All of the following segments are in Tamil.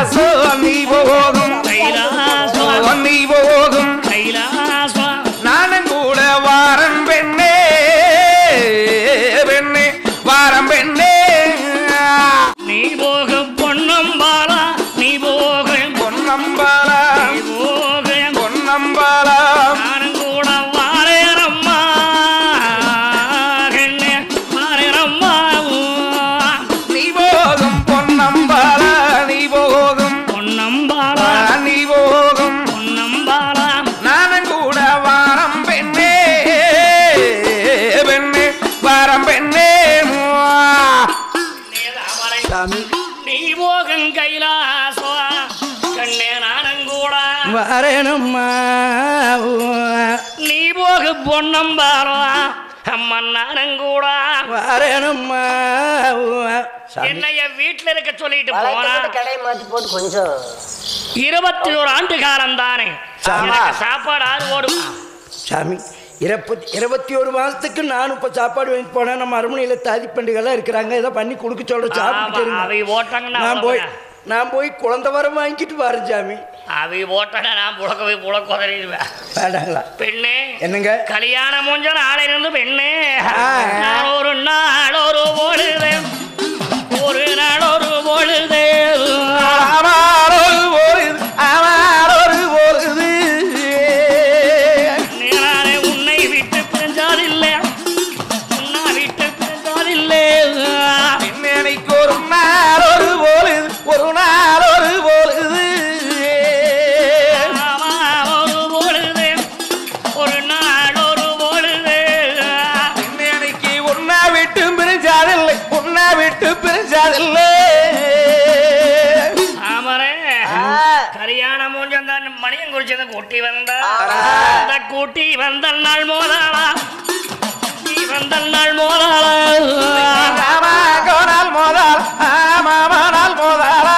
கைலாசம் நீ போகும் கைலாசம் நீ போகும் கைலாசம் நானும் கூட வாரம் பெண்ணே பெண்ணே வாரம் பெண்ணே நீ போக பொன்னம்பாலா நீ போக பொன்னம்பாலா நீ போக பொன்னம்பாலா நானும் கூட வாரேரம்மா கண்ணே வாரேரம்மா நீ போகும் பொன்னம்பாலா நீ போகும் பொன்னம்பாலா நீ போகும் பொன்னம்பாலா நானும் கூட வாரம் பெண்ணே பெண்ணே வாரம் பெண்ணே சாமி நீ போகும் கைலாசா கண்ணே நானும் கூட வரணும்மா நீ போக பொன்னம்பாலா அம்மன் நானும் கூட வரணும்மா சாமி என்னைய வீட்டுல இருக்க சொல்லிட்டு போனா வளர்த்துக்கிட்டு கடையை மாத்தி போட்டு கொஞ்சம் இருபத்தி ஒரு ஆண்டு காலம் தானே எனக்கு சாப்பாடு ஆறு ஓடும் சாமி இருபத்தி இருபத்தி ஒரு மாசத்துக்கு நானும் இப்ப சாப்பாடு வாங்கி போனேன் நம்ம அரண்மனையில தாதி பண்டிகைலாம் இருக்கிறாங்க ஏதோ பண்ணி கொடுக்க சொல்ற சாப்பிட்டு அவை ஓட்டாங்கன்னா நான் போய் நான் போய் குழந்தை வரம் வாங்கிட்டு வரேன் சாமி அவை ஓட்டான நான் புழக்கவை புழக்க உதறிடுவேன் வேண்டாங்களா பெண்ணே என்னங்க கல்யாணம் மூஞ்ச நாளை இருந்து பெண்ணே ஆ. நான் ஒரு நாள் ஒரு பொழுது ஒரு நாள் ஒரு பொழுது அமாரொரு பொழுது அமாரொரு பொழுது நானே உன்னை விட்டு பிரிஞ்சாதில்லை உன்னை விட்டு பிரிஞ்சாதில்லை இன்னைக்கு ஒரு நாள் ஒரு பொழுது ஒரு நாள் ஒரு பொழுது ஆமா, ஒரு பொழுது ஒரு நாள் ஒரு பொழுது இன்னைக்கு உன்னை விட்டு பிரிஞ்சாதில்லை உன்னை விட்டு பிரிஞ்சாதில்லை ஆமரே கல்யாணம் மூஞ்சம் தான் மணியம் குறிச்சதை கூட்டி வந்தா ஆ. அந்த கூட்டி வந்த நாள் மோதாளா கூட்டி வந்த நாள் மோதாளா ஆமா கோனால் மோதால் ஆமாமானால் மோதாலா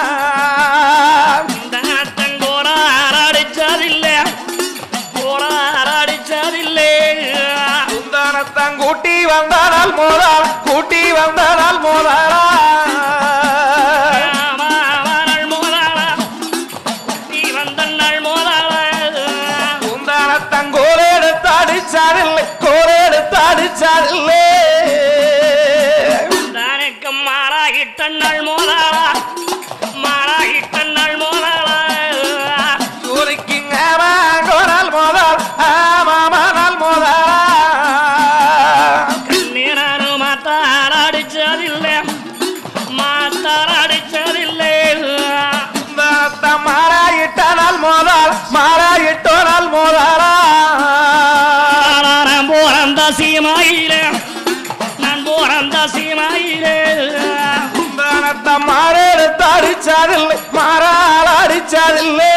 தானத்தன் கோரார் அடிச்சதில்லை கோரார் அடிச்சதில்லை சுந்தானத்தான் கூட்டி வந்தானால் மோதால் கூட்டி வந்தானால் மோதாலா ஆமாவானால் மோதாளா கூட்டி வந்த நாள் மோதாளா சுந்தானத்தான் கோலெடுத்து அடிச்சாரில்லை கோலெடுத்து அடிச்சாரில்லை தானக்கு மாறாகிட்ட நாள் மோதாளா மாறாகிட்ட நாள் மோதாளா சூரிக்கு ஆமா கோனால் மோதால் ஆமாமானால் மோதாலா கண்ணீரானு மாத்தார் அடிச்சதில்லை மாத்தார் அடிச்சதில்லை சுந்தானத்தான் மாறாயிட்டானால் மோதால் மாறாயிட்டோனால் மோதாலா நான் போறந்த சீமாயில நான் போறந்த சீமாயில சுந்தானத்தை மாறெடுத்து அடிச்சாதில்லை மாறால் அடிச்சாதில்லை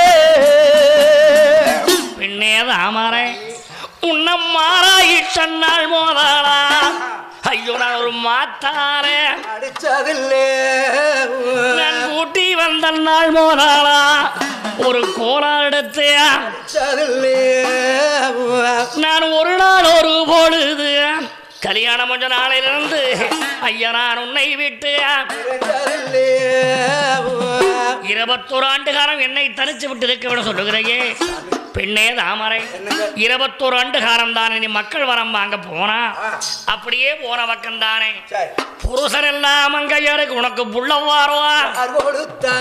பின்னே தாமரை உன்னை மாறாயிட்ட நாள் மோதாளா ஐயோ நான் ஒரு மாத்தாரே அடிச்சதில்லே நான் கூட்டி வந்த நாள் மோதாளா ஒரு கோலார் எடுத்து அடிச்சதில்லே நான் ஒரு நாள் ஒரு பொழுது கல்யாணம் கொஞ்ச நாளிலிருந்து ஐயா நான் உன்னை விட்டு அடிச்சதில்லே இருபத்தோரு ஆண்டு காலம் என்னை தனிச்சு விட்டு இருக்க விட சொல்லுகிறையே பெண்ணே தாமரை இருபத்தோரு ஆண்டு காலம் தானே நீ மக்கள் வரம் வாங்க போனா அப்படியே போன பக்கம் தானே சரி புருஷன் எல்லாம் அங்கையாருக்கு உனக்கு புள்ள வாருவா கொடுத்தா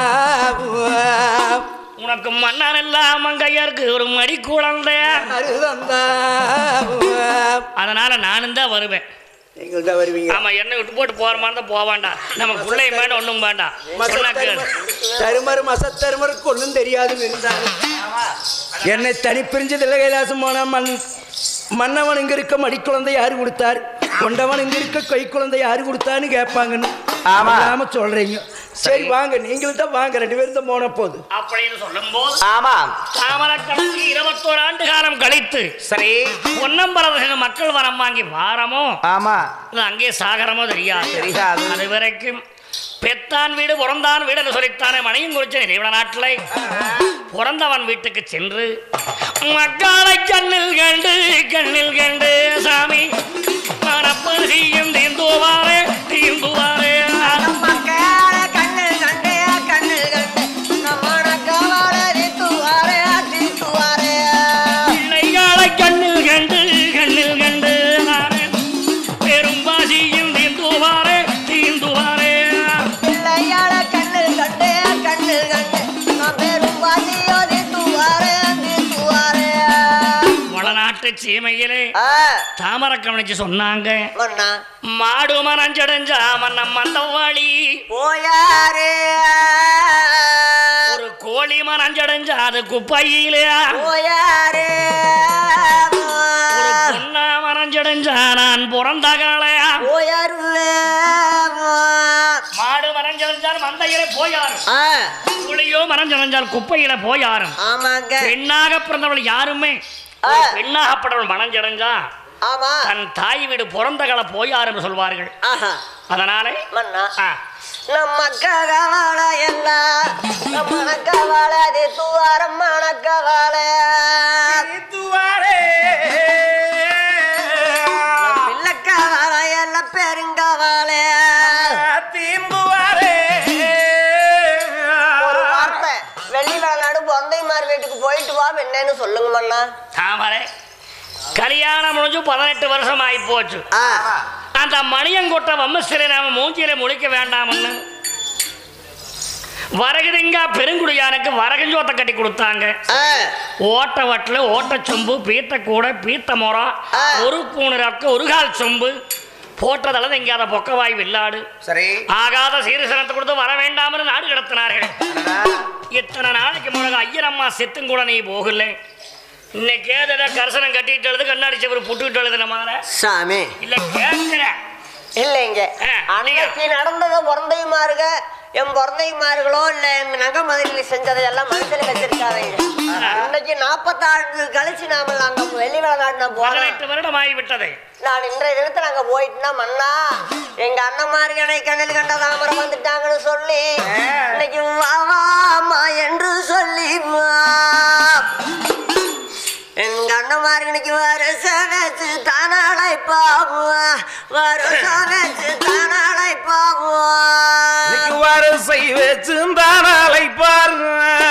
உனக்கு மன்னன் எல்லாம் அங்கையாருக்கு ஒரு மடி குழந்தை அருதந்தா அதனால நானும் தான் வருவேன் நீங்கள் தான் வருவீங்க ஆமா என்னை விட்டு போட்டு போற மாதிரி தான் போக வேண்டாம் நம்ம பிள்ளையும் வேண்டாம் ஒண்ணும் வேண்டாம் சொன்னா கேளு. தருமர் மசத்தருமருக்கு ஒன்றும் தெரியாது இருந்தாங்க என்னை தனி பிரிஞ்சதில்லை கைலாசம் போன மண் மன்னவன் இங்க இருக்க மடிக்குழந்தை யாரு கொடுத்தார் கொண்டவன் இங்க இருக்க கை குழந்தை யாரு கொடுத்தான்னு கேட்பாங்கன்னு ஆமா. ஆமா சொல்றீங்க சரி வாங்க நீங்களும் தான் வாங்க ரெண்டு பேரும் தான் போன போது அப்படின்னு சொல்லும் போது ஆமா தாமரக்கணக்கு இருபத்தோரு ஆண்டு காலம் கழித்து சரி பொன்னம்பரவர்கள் மக்கள் வரம் வாங்கி வாரமோ ஆமா இல்ல அங்கே சாகரமோ தெரியாது தெரியாது. அது வரைக்கும் பெத்தான் வீடு பிறந்தான் வீடு என்று சொல்லித்தானே மணியும் குறிச்ச நிறுவன நாட்டில் பிறந்தவன் வீட்டுக்கு சென்று மக்களை கண்ணில் கண்டு கண்ணில் கண்டு சாமி மனப்பு செய்யும் தீந்துவாரே தீந்துவாரே மக்களால கண்ணில் கண்டே கண்ணில் கண்டே சீமையிலே ஆ, தாமரை கவனிச்சு சொன்னாங்க மன்னா மாடு மனஞ்சடைஞ்சா மன்னம் மந்தவாளி போயாரு ஒரு கோழி மனஞ்சடைஞ்சா அது குப்பையிலே போயாரு ஒரு பொண்ணா மனஞ்சடைஞ்சா நான் பிறந்த காளையா போயாரு மாடு மனஞ்சடைஞ்சால் மந்தையில போயாரும் கோழியோ மனஞ்சடைஞ்சால் குப்பையில போயாரும் ஆமாங்க பெண்ணாக பிறந்தவள் யாருமே ஆ. ஒரு பெண்ணாகப்பட்டவள் மனஞ்சடைஞ்சா ஆமா தன் தாய் வீடு பிறந்த கால போயாரும் சொல்வார்கள் ஆஹா அதனாலே மன்னா ஆ, நம்ம கவால எல்லாம் நம்ம கவால அது துவாரம் மணக்கவால துவாரே பிள்ளைக்கவால எல்லாம் பெருங்கவால தீம்புவாரே ஒரு வார்த்தை வெள்ளி விளையாடு பொந்தைமார் வீட்டுக்கு போயிட்டு வா என்னன்னு சொல்லுங்க மண்ணா தாமரை கல்யாணம் முடிஞ்சு பதினெட்டு வருஷம் ஆகி போச்சு ஆ அந்த மணியங்கொட்டை வம்மசிலை நாம மூஞ்சியில முழிக்க வேண்டாம்னு வரகுதிங்கா பெருங்குடியானுக்கு வரகஞ்சோத்தை கட்டி கொடுத்தாங்க ஆ ஓட்ட வட்டில் ஓட்ட சொம்பு பீத்த கூடை பீத்த முறம் ஆ. ஒரு பூணு ரக்கு ஒரு கால் சொம்பு போட்டதளவு எங்கேயாத பொக்கவாய் வில்லாடு சரி ஆகாத சீரசனத்தை கொடுத்து வர வேண்டாம்னு நாடு கடத்தினார்கள் இத்தனை நாளைக்கு முன்னாடி ஐயரம்மா செத்தும் கூட நீ போகல இன்னைக்கு ஏதோ கரசனம் கட்டிட்டு எழுது கண்ணாடி செவரு புட்டுக்கிட்டு எழுதுன மாதிரி சாமி இல்ல கேட்கிற இல்லைங்க ஆ, அன்னைக்கு நடந்தது பிறந்தையுமாருங்க என் பிறந்தையுமார்களோ இல்ல என் நகை மதுரையில் செஞ்சதை எல்லாம் மனசுல வச்சிருக்காதீங்க இன்னைக்கு நாற்பத்தாண்டு கழிச்சு நாம அங்க வெளி விளையாடு நான் போனேன் பதினெட்டு வருடம் ஆகிவிட்டது நான் இன்றைய தினத்துல அங்க போயிட்டுனா மன்னா எங்க அண்ணன்மாரு என்னை கண்ணில் கண்ட தாமரம் வந்துட்டாங்கன்னு சொல்லி இன்னைக்கு வா வாமா என்று சொல்லி வா. எங்க அண்ணன்மாரு இன்னைக்கு வருஷம் வச்சு தானாளை பாவா வருஷம் வச்சு தானாளை பாவா இன்னைக்கு வரிசை வச்சுந்தானாலை பாருங்க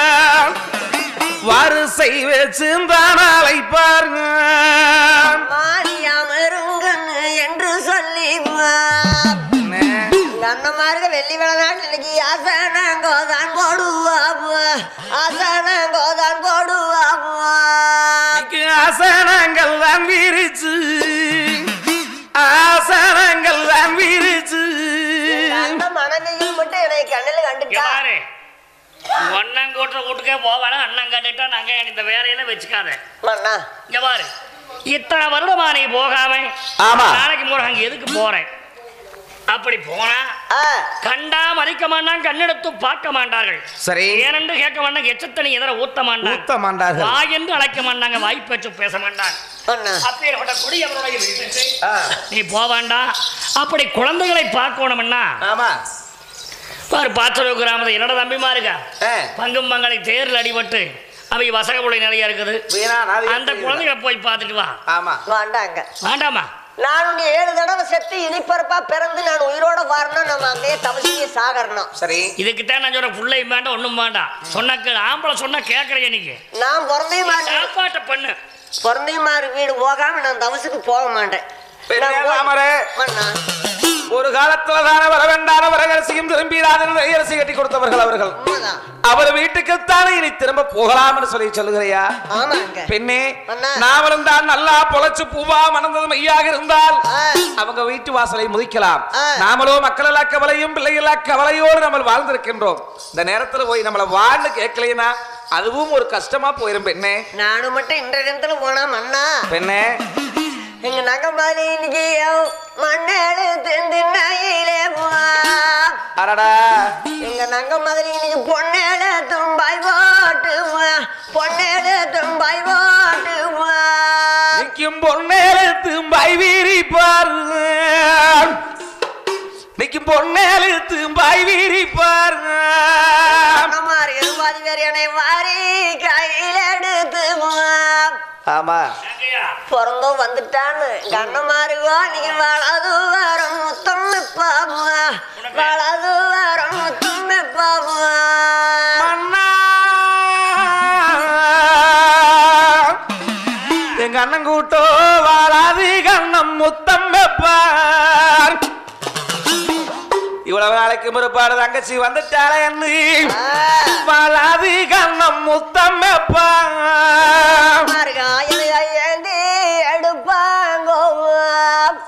வரிசை வச்சுந்தானாலை பாருங்க மாரியாம இருங்கன்னு என்று சொல்லி வா. எங்க அண்ணன்மாருக்கு வெள்ளி விளையாட்டு இன்னைக்கு ஆசனங்கோதான் போடுவாங்க ஆசனங்கோதான் போடுவாங்க இன்னைக்கு ஆசனங்கள் தான் விரிச்சு ஆசனங்கள் தான் விரிச்சு அண்ணன் மனைவியும் மட்டும் என்னை கண்ணில் இங்க கண்டுட்டா பாரு ஒன்னன் கூட்டுற வீட்டுக்கே போவானா அண்ணன் கண்டுட்டா நாங்க இந்த வேலையில வச்சுக்காத மண்ணா இங்க பாரு இத்தனை வருடமா நீ போகாம ஆமா. நாளைக்கு மூணு அங்க எதுக்கு போறேன் அப்படி போனா ஆ, கண்டா மதிக்க மாட்டான் கண்ணெடுத்து பார்க்க மாட்டார்கள் சரி ஏனென்று கேட்க மாட்டாங்க எச்சத்தனி எதிர ஊத்த மாட்டாங்க ஊத்த மாட்டார்கள் வாய் என்று அழைக்க மாட்டாங்க வாய் பேச்சு பேச மாட்டாங்க மண்ணா அப்பேற்பட்ட குடி அவருடைய வீட்டுக்கு ஆ, நீ போக வேண்டாம் அப்படி குழந்தைகளை பார்க்கணும்னா ஆமா பாரு பாச்சலோ கிராமத்தில் என்னோட தம்பிமா இருக்கா ஆ, பங்கும் பங்களை தேர்ல அடிபட்டு அவை வசகப்புலை நிறைய இருக்குது வீணா நாதி அந்த குழந்தைகளை போய் பார்த்துட்டு வா ஆமா வேண்டாங்க வேண்டாமா நான் உன்னை ஏழு தடவை செத்து இனிப்பரப்பா பிறந்து நான் உயிரோட வரணும் நம்ம அங்கேயே தவசியே சாகரணும் சரி இதுக்குத்தான் நான் சொல்றேன் புள்ளை வேண்டாம் ஒண்ணும் வேண்டாம் சொன்ன கே- ஆம்பளை சொன்னா கேட்கறேன் இன்னைக்கு நான் பிறந்தையுமாரு சாப்பாட்டை பண்ணு பிறந்தையுமாரு வீடு போகாம நான் தவசுக்கு போக மாட்டேன் பெண்ணே நான் போய்- தாமரை. மண்ணா ஒரு காலத்துல தானே வர வேண்டான வரகரசியும் திரும்பிடாதன்னு வைரசி கட்டி கொடுத்தவர்கள் அவர்கள் உண்மைதான் அவர் வீட்டுக்குத்தானே இனி திரும்ப போகலாம்னு சொல்லி சொல்லுகிறையா ஆமாங்க பெண்ணே அண்ணா. நாமளும் தான் நல்லா பொழைச்சு பூவா மணந்தது மையாக இருந்தால் ஆ. அவங்க வீட்டு வாசலை முதிக்கலாம் ஆ. நாமளோ மக்களா கவலையும் பிள்ளைகளா கவலையோடு நம்ம வாழ்ந்திருக்கின்றோம் இந்த நேரத்துல போய் நம்மள வாழ்ந்து கேட்கலைன்னா அதுவும் ஒரு கஷ்டமா போயிரும் பெண்ணே நானும் மட்டும் இன்றைய தினத்துல போனா மண்ணா பெண்ணே எங்க நகை மாதிரி இன்னைக்கு மண்ணேடு திண்டினாயிலே அடடா எங்க நங்க மாதிரி இன்னைக்கு பொண்ணேடு தும்பாய் போட்டு பொண்ணேடு தும்பாய் போட்டு நிக்கும் பொன்னேலத்து வைவீரி பாரு நிக்கும் பொன்னேலத்து வைவீரி பாரு மாதிரி எருமாதி வேறு என்னை வாரி கையில் எடுத்து ஆமா ஏங்கய்யா, பிறந்தோம் வந்துட்டான்னு எங்க அண்ணன் மாறுவா நீ வளது வரும் முத்தம் பாபுவா வளது வரும் முத்தம் பாபுவா அண்ணா எங்க அண்ணன் கூட்டோ வாராதி கண்ணம் முத்தம் வைப்பார் இவ்வளவு நாளைக்கு முறுப்பாடு தங்கச்சி வந்துட்டாளே அண்ணு வாழாதி கண்ணம் முத்தம் வைப்பார் மாறுகா ஏந்தி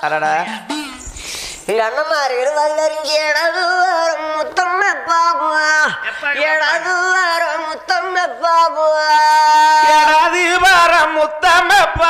அடடா எங்க அண்ணமார்கள் வல்லறிஞ்சு இடது வாரம் முத்தம் பாபுவா எப்ப இடது வாரம் முத்தம் பாபுவா எனது வரம் முத்தமெப்பா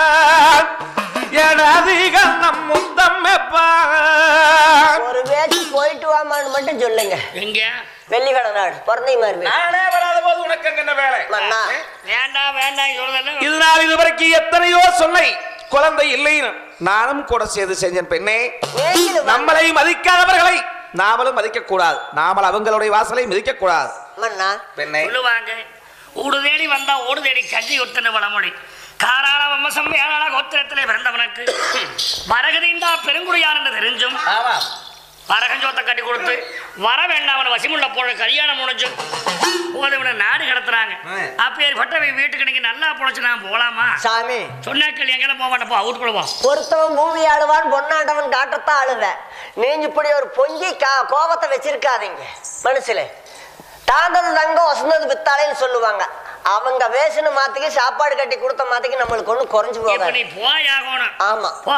எனது கண்ணம் முத்தமெப்பா ஒரு பேச்சு போயிட்டு வாமான்னு மட்டும் சொல்லுங்க எங்க வெள்ளிக்கடை நாடு பிறந்தை மாதிரி நானே வராத போது உனக்கு அங்க என்ன வேலை மன்னா வேண்டாம் வேண்டாம் சொல்றதெல்லாம் இது நாள் இதுவரைக்கும் எத்தனையோ சொன்னை குழந்தை இல்லைன்னு நானும் கூட சேர்ந்து செஞ்சேன் பெண்ணே நீங்களும் வாங்க. நம்மளை மதிக்காதவர்களை நாமளும் மதிக்க கூடாது நாமல் அவங்களுடைய வாசலை மிதிக்க கூடாது மன்னா பெண்ணே சொல்லுவாங்க ஊடு தேடி வந்தா ஓடு தேடி கஞ்சி ஒத்துன பழமொழி காராள வம்மசம் ஏழாள கோத்திரத்திலே பிறந்தவனுக்கு மரகதீண்டா பெருங்குடியார் என்று தெரிஞ்சும் ஆமா வரகஞ்சோத்தை கட்டி கொடுத்து வர வேண்டாம் அவனை வசிமுள்ள போன கல்யாணம் முடிஞ்சு போதவனை நாடு கடத்துறாங்க ஆ. அப்பேற்பட்டவை வீட்டுக்கு நீங்க நல்லா பொழைச்சு நான் போகலாமா சாமி சொன்னாக்கள் எங்கெல்லாம் போக மாட்டேப்பா அவுட்டுக்குள்ள போ பொறுத்தவன் பூமி ஆளுவான் பொன்னாண்டவன் காட்டத்தான் ஆளுவேன் நீங்க இப்படி ஒரு பொங்கி கா கோபத்தை வச்சிருக்காதீங்க மனசுல தாண்டது தங்கம் வசந்தது பித்தாளைன்னு சொல்லுவாங்க அவங்க வேசின மாத்திக்கு சாப்பாடு கட்டி கொடுத்த மாத்திக்கு நம்மளுக்கு ஒண்ணு குறைஞ்சு இப்ப போகாது நீ போயாகணும் ஆமா போ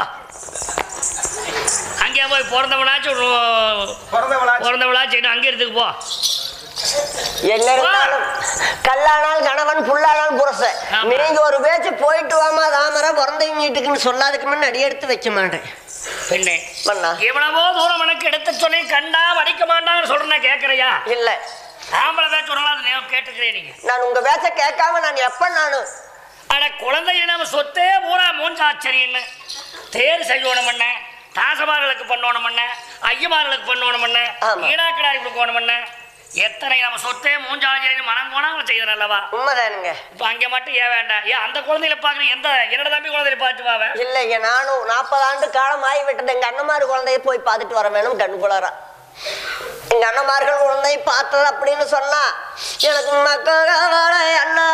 அங்கே போய் பிறந்தவனாச்சும் ஒரு- பிறந்தவளா பிறந்தவளாச்சும் அங்கே இருந்துக்கு போ என்ன இருந்தாலும் கல்லானால் கணவன் புல்லானால் புருஷன் ஆமா. நீங்க ஒரு பேச்சு போயிட்டு வாமா தாமரை பிறந்தவங்க வீட்டுக்குன்னு சொல்லாதுக்கு முன்ன அடி எடுத்து வைக்க மாட்டேன் பெண்ணே மன்னா எவ்வளவோ தூரம் எனக்கு எடுத்து சொல்லி கண்டா வடிக்க மாட்டான்னு சொல்றேன் கேட்கறியா இல்ல ஆம்பளை பேச்சு சொல்லலாம் அதை நான் கேட்டுக்கிறேன் நீங்க நான் உங்க பேச்ச கேட்காம நான் எப்ப நானு அட குழந்தைய நம்ம சொத்தே பூரா மூஞ்சாச்சரியன்னு தேர் செய்யணும் பண்ண தாசமார்களுக்கு பண்ணணும் பண்ண ஐயமார்களுக்கு பண்ணணும் பண்ண ஆமா. ஈனாக்கிடாரி கொடுக்கணும் பண்ண எத்தனை நம்ம சொத்தே மூஞ்சாச்சரியன்னு மனம் போனாங்க செய்யறேன் அல்லவா உண்மைதானுங்க இப்ப அங்க மட்டும் ஏன் வேண்டாம் ஏன் அந்த குழந்தையில பாக்குற எந்த என்னோட தம்பி குழந்தையில பார்த்து பாவ இல்லைங்க நானும் நாற்பது ஆண்டு காலம் ஆகிவிட்டது எங்க அண்ணமார் குழந்தைய போய் பார்த்துட்டு வர வேணும் கண் குளரா எங்க அண்ணமார்கள் குழந்தை பார்த்தது அப்படின்னு சொன்னா எனக்கு மக்களே அண்ணா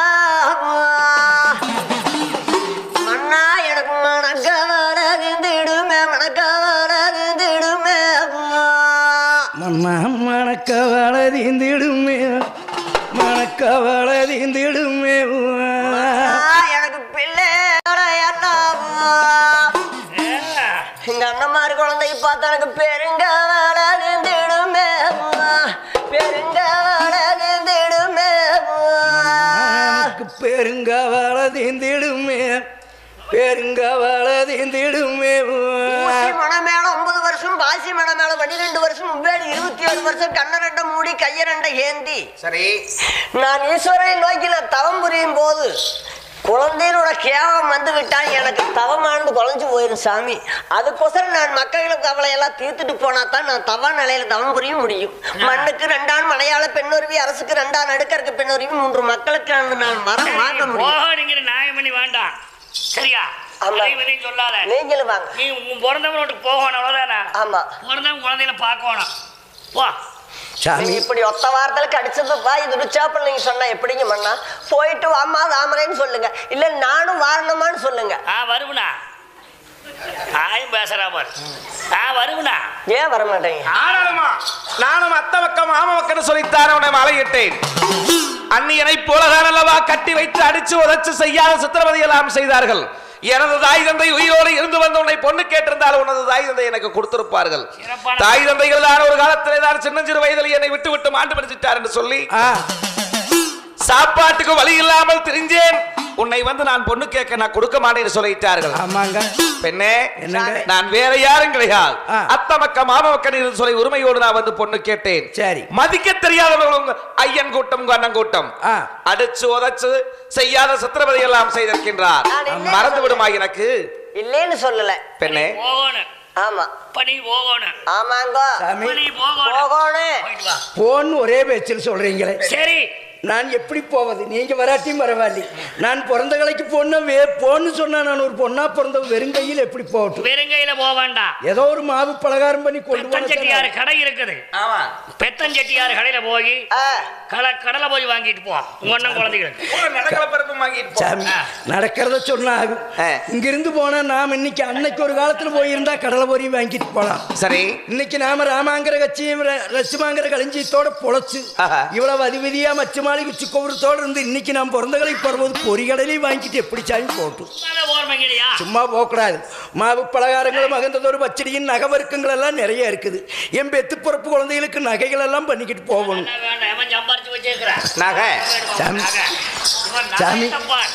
அண்ணா எனக்கு மணக்கவர திடுமே மணக்கவர திடுமே மன்னா மணக்க வளதீந்திடுமே மணக்க வளதீந்திடுமே எனக்கு பிள்ளை அண்ணா எங்க அண்ணமார் குழந்தை பார்த்தா எனக்கு பெருங்க வளர்ந்துடுமே பெருங்க வளர்ந்துடுமே எனக்கு பெருங்க வளதீந்திடுமே பெருங்க வளதீந்திடுமே ஊசி மனம் மேல ஒன்பது வருஷம் பாசி மனம் மேல பன்னிரெண்டு வருஷம் முப்பேடு இருபத்தி ஏழு வருஷம் கண்ண ரெண்டை மூடி கைய ரெண்டை ஏந்தி சரி நான் ஈஸ்வரனை நோக்கி நான் தவம் புரியும் போது குழந்தையினோட கேவம் வந்து விட்டால் எனக்கு தவமானது குறைஞ்சு போயிடும் சாமி அதுக்கோசரம் நான் மக்களுக்கு அவளை எல்லாம் தீர்த்துட்டு போனா தான் நான் தவ நிலையில தவம் புரிய முடியும் மண்ணுக்கு ரெண்டாம் மலையாள பெண்ணுரிமை அரசுக்கு ரெண்டாம் நடுக்கருக்கு பெண்ணுரிமை மூன்று மக்களுக்கு நான் மரம் வாங்க முடியும் போகணுங்கிற நியாயமணி வேண்டாம் சரியா ஆமா. அதையும் சொல்லாத நீங்களும் வாங்க நீ உன் பிறந்தவனோட்டு போகணும் அவ்வளவுதானே ஆமா பிறந்தவன் குழந்தையில பார்க்கணும் போ சாமி நீங்க இப்படி ஒத்த வாரத்துல கடிச்சதுப்பா இது ருச்சாப்பிள் நீங்க சொன்னா எப்படிங்க மண்ணா போயிட்டு வாமா தாமரைன்னு சொல்லுங்க இல்ல நானும் வாரணுமான்னு சொல்லுங்க ஆ வருவனா ஆயும் பேசுறா பாரு ஆ வருவனா ஏன் வர மாட்டேங்க ஆனாலுமா நானும் அத்த பக்கம் மாம பக்கம் சொல்லித்தான் உன்னை மலையிட்டேன் அந்நியனை போலதான் அல்லவா கட்டி வைத்து அடிச்சு உதச்சு செய்யாத சித்திரவதை எல்லாம் செய்தார்கள் எனது தாய் தந்தை உயிரோடு இருந்து வந்து உன்னை பொண்ணு கேட்டிருந்தால் உனது தாய் தந்தை எனக்கு கொடுத்திருப்பார்கள் சிறப்பான- தாய் தந்தைகள் தான் ஒரு காலத்திலே தான் சின்னஞ்சிறு வயதில் என்னை விட்டு விட்டு மாண்டு படிச்சிட்டார் என்று சொல்லி ஆ சாப்பாட்டுக்கு வழி இல்லாமல் திரிஞ்சேன் உன்னை வந்து நான் பொண்ணு கேட்க நான் கொடுக்க மாட்டேன்னு சொல்லிட்டார்கள் ஆமாங்க பெண்ணே என்னங்க? நான் வேற யாரும் கிடையாது ஆ. அத்த மக்க மாம மக்கள் என்று சொல்லி உரிமையோடு நான் வந்து பொண்ணு கேட்டேன் சரி. மதிக்க தெரியாதவர்கள் உங்க ஐயன் கூட்டம் உங்க அண்ணன் கூட்டம் ஆ. அடிச்சு உதைச்சு செய்யாத சித்திரவதை எல்லாம் செய்திருக்கின்றார் நான் இல்லைன்னு மறந்து விடுமா எனக்கு இல்லேன்னு சொல்லல பெண்ணே போகணும் ஆமா பணி போகணும் ஆமாங்க சாமி பணி போகணும் போகணும் போயிட்டு வா போன்னு ஒரே பேச்சில் சொல்றீங்களே சரி நான் எப்படி போவது நீங்க வராட்டியும் பரவாயில்லை நான் பிறந்த கலைக்கு பொண்ணு வே போன்னு சொன்னா நான் ஒரு பொண்ணா பிறந்த வெறுங்கையில் எப்படி போகட்டும் வெறுங்கையில போக வேண்டாம் ஏதோ ஒரு மாவு பலகாரம் பண்ணி கொண்டு பெத்தஞ்செட்டியார் போன கடை இருக்குது ஆமா பெத்தஞ்செட்டியார் கடையில போய் ஆ, கடை கடலை போய் வாங்கிட்டு போ உங்க அண்ணன் குழந்தைகளுக்கு நடக்கல பருப்பு வாங்கிட்டு போ. சாமி ஆ. நடக்கிறத சொன்னா ஆகும் ஆ. இங்கிருந்து போனா நாம் இன்னைக்கு அன்னைக்கு ஒரு காலத்துல போயிருந்தா கடலை பொறி வாங்கிட்டு போலாம் சரி இன்னைக்கு நாம ராமாங்கிற கட்சியும் ர- லட்சுமாங்கிற களஞ்சியத்தோட பொழைச்சு ஆஹா. இவ்வளவு அதிபதியா மச்சுமா குருவாளி குச்சி கௌரத்தோடு இருந்து இன்னைக்கு நான் பிறந்தகளை பருவது பொறிகடலையும் வாங்கிட்டு எப்படி சாமி போட்டும் சும்மாவே ஓர்மைங்கடியா சும்மா போகக்கூடாது மாவு பலகாரங்களும் மகந்ததொரு பச்சடியின் நகவருக்கங்கள் எல்லாம் நிறைய இருக்குது என் பெத்து பிறப்பு குழந்தைகளுக்கு நகைகள் எல்லாம் பண்ணிக்கிட்டு போகணும் வேண்டாம் எவன் சம்பாரிச்சு வச்சிருக்கிறான் நகை சாமி. சாமி. சாமி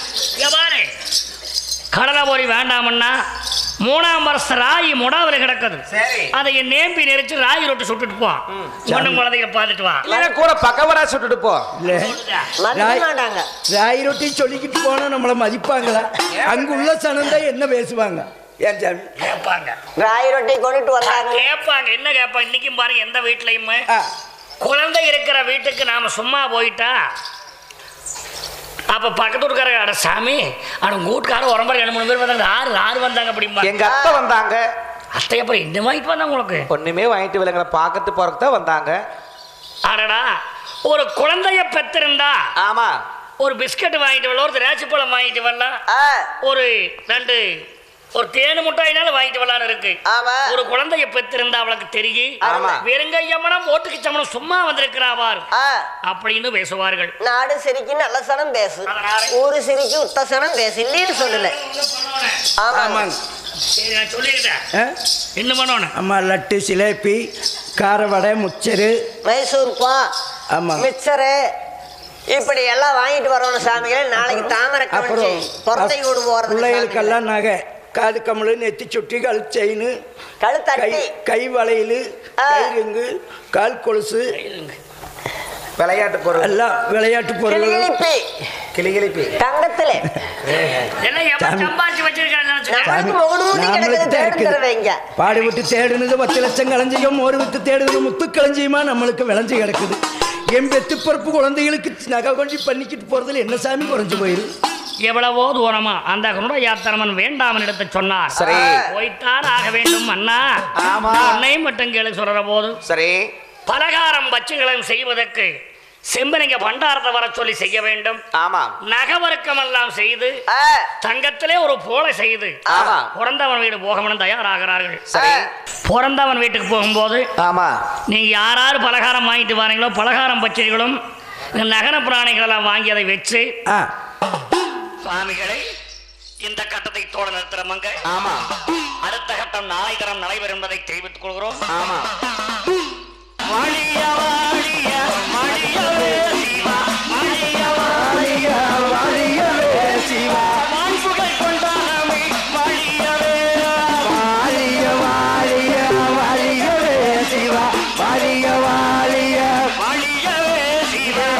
கடலை பொறி வேண்டாமன்னா மூணாம் வருஷ ராகி முடாவில் கிடக்குது சரி. அதை என் நேம்பி நெரிச்சு ராகி ரொட்டி சுட்டுட்டு போ ஒண்ணும் குழந்தைகளை பார்த்துட்டு வா இல்லைன்னா கூட பக்கவரா சுட்டுட்டு போ இல்லை மதிக்க ராய்- மாட்டாங்க ராய் ரொட்டி சொல்லிக்கிட்டு போனா நம்மளை மதிப்பாங்களா அங்குள்ள சனம் தான் என்ன பேசுவாங்க ஏன் சாமி கேட்பாங்க ராய் ரொட்டி கொண்டுட்டு வந்தாங்க கேட்பாங்க என்ன கேட்பாங்க இன்னைக்கும் பாருங்க எந்த வீட்லயுமே ஆ, குழந்தை இருக்கிற வீட்டுக்கு நாம சும்மா போயிட்டா அப்ப பக்கத்து வீட்டுக்கார அட சாமி அட உங்க வீட்டுக்கார உடம்பு ரெண்டு மூணு பேர் வந்தாங்க ஆறு ஆறு வந்தாங்க அப்படிம்பா எங்க அத்தை வந்தாங்க அத்தை அப்புறம் இந்த வாங்கிட்டு வந்தாங்க உங்களுக்கு ஒண்ணுமே வாங்கிட்டு விலங்களை பார்க்கறது போறதுக்கு தான் வந்தாங்க அடடா ஒரு குழந்தைய பெத்திருந்தா ஆமா ஒரு பிஸ்கட் வாங்கிட்டு வரலாம் ஒரு திராட்சை பழம் வாங்கிட்டு வரலாம் ஆ, ஒரு ரெண்டு ஒரு தேனு முட்டாயினாலும் வாங்கிட்டு வரலாம்னு இருக்கு ஆமா ஒரு குழந்தைய பெத்திருந்தா அவளுக்கு தெரியும் ஆமா. வெறுங்கையம்மனம் ஓட்டுக்கு சமணம் சும்மா வந்திருக்கிறா பார் ஆ, அப்படின்னு பேசுவார்கள் நாடு சிரிக்கு நல்ல சனம் பேசு அதனால? ஊரு சிரிக்கு உத்த சனம் பேசு இல்லைன்னு சொல்லல ஆமாங்க ஆமாங்க சரி, நான் சொல்லிடுறேன் ஆ? என்ன பண்ணணும் ஆமா லட்டு சிலேபி கார வடை முச்சரு மைசூர் பா ஆமாங்க. மிக்சரு இப்படி எல்லாம் வாங்கிட்டு வரணும் சாமிகள் நாளைக்கு தாமரை கமிச்சு புறத்தை வீடு போறது பிள்ளைகளுக்கெல்லாம் நகை காது கம்மலு நெத்தி சுட்டி கல் செயின் கை கழுத்தட்டி கை வளையல் ஆ. கை ரிங்கு கால் கொலுசு விளையாட்டு பொருள் எல்லாம் விளையாட்டு பொருள்கள் கிளிகிளிப்பி கிளிகிளிப்பி தங்கத்துல எல்லாம் எவன் சம்பாதிச்சு வச்சிருக்கான்னு நினைச்சுக்க. நம்மளுக்கு முகடு ஊத்தி நாமளுக்கு கிடக்குது தான் தேடி தர வைங்க இருக்குது பாடு விட்டு தேடுனது பத்து லட்சம் களஞ்சியம் ஒரு விட்டு தேடுனது முத்து களஞ்சியமா நம்மளுக்கு விளைஞ்சு கிடக்குது என் பெத்து பிறப்பு குழந்தைகளுக்கு நகை கொஞ்சி பண்ணிக்கிட்டு போறதுல என்ன சாமி குறைஞ்சு போயிரு எவ்வளவோ தூரமா அந்த குருட யாத்திரமன் வேண்டாமன் எடுத்து சொன்னார் சரி. போய்த்தான் ஆக வேண்டும் அண்ணா ஆமா. உன்னையும் மட்டும் கேளு சொல்ற போது சரி பலகாரம் பச்சுகளும் செய்வதற்கு செம்பனிங்க பண்டாரத்தை வர சொல்லி செய்ய வேண்டும் ஆமா நகவருக்கம் எல்லாம் செய்து ஆ, தங்கத்திலே ஒரு போலை செய்து ஆமா. பிறந்தவன் வீடு போகணும்னு தயாராகிறார்கள் சரி பிறந்தவன் வீட்டுக்கு போகும்போது ஆமா நீங்க யார் யார் பலகாரம் வாங்கிட்டு வரீங்களோ பலகாரம் பச்சடிகளும் இந்த நகர பிராணிகளெல்லாம் வாங்கி அதை வச்சு ஆ சுவாமிகளை இந்த கட்டத்தை தோட நிறுத்துறமங்க ஆமா அடுத்த கட்டம் நாளை தரம் நடைபெறும் என்பதை தெரிவித்துக் கொள்கிறோம் ஆமா வாழிய வாழிய வாழியவே சிவா வாழிய வாழிய வான்புகழ் கொண்டாடமே வாழியவே வாழியவே சிவா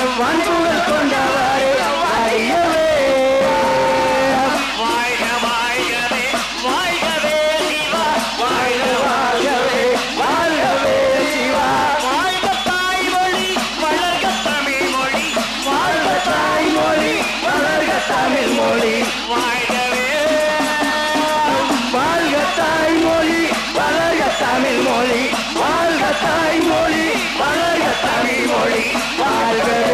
வாழ்க வாழ்கவே வாழ்கவே சிவா வாழ்க வாழ்க தாய்மொழி வளர்க தமிழ் மொழி வாழ்க தாய்மொழி வளர்க தமிழ் மொழி வாழ்கவே வாழ்க தாய்மொழி வளர்க தமிழ் மொழி வாழ்க தாய்மொழி வளர்க தமிழ் மொழி வாழ்க